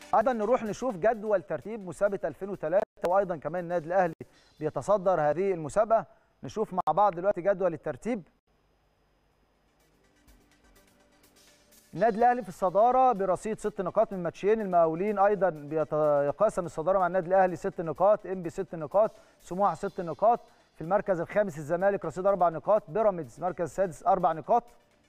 ايضا نروح نشوف جدول ترتيب مسابقه 2003 وايضا كمان النادي الاهلي بيتصدر هذه المسابقه نشوف مع بعض دلوقتي جدول الترتيب النادي الاهلي في الصداره برصيد ست نقاط من ماتشين المقاولين ايضا بيتقاسم الصداره مع النادي الاهلي ست نقاط انبي ست نقاط سموحه ست نقاط في المركز الخامس الزمالك رصيد اربع نقاط بيراميدز مركز السادس اربع نقاط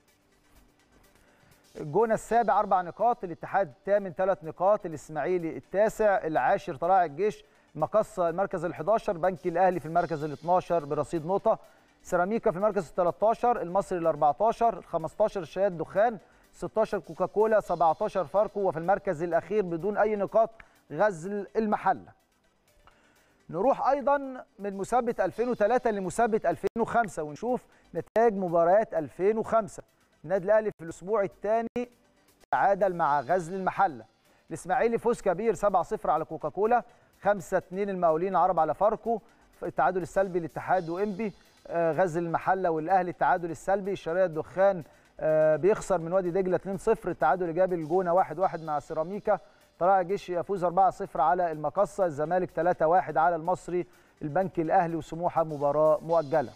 الجونه السابع اربع نقاط الاتحاد الثامن ثلاث نقاط الاسماعيلي التاسع العاشر طلائع الجيش مقصه المركز ال11 بنك الاهلي في المركز ال12 برصيد نقطه سيراميكا في المركز ال13 المصري ال14 ال15 الشهاد دخان 16 كوكاكولا 17 فاركو وفي المركز الاخير بدون اي نقاط غزل المحله نروح ايضا من مسابقه 2003 لمسابقه 2005 ونشوف نتائج مباريات 2005 النادي الاهلي في الاسبوع الثاني تعادل مع غزل المحله الاسماعيلي فوز كبير 7-0 على كوكاكولا 5-2 المقاولين العرب على فاركو التعادل السلبي للاتحاد وانبي غزل المحله والاهلي التعادل السلبي الشرقيه الدخان بيخسر من وادي دجله 2-0 التعادل ايجابي الجونه 1-1 مع سيراميكا طلائع الجيش يفوز 4-0 على المقصه الزمالك 3-1 على المصري البنك الاهلي وسموحه مباراه مؤجله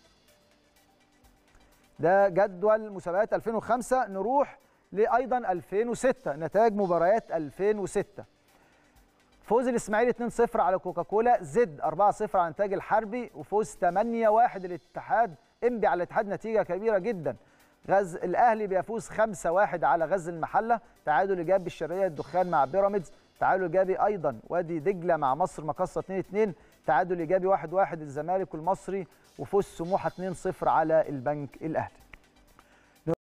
ده جدول مسابقات 2005 نروح لايضا 2006 نتائج مباريات 2006 فوز الاسماعيلي 2-0 على كوكاكولا زد 4-0 على الانتاج الحربي وفوز 8-1 الاتحاد انبي على الاتحاد نتيجه كبيره جدا غز الاهلي بيفوز 5-1 على غزل المحله تعادل ايجابي الشرقيه الدخان مع بيراميدز تعادل ايجابي ايضا وادي دجله مع مصر مقصه 2-2 تعادل ايجابي 1-1 الزمالك والمصري وفوز سموحه 2-0 على البنك الاهلي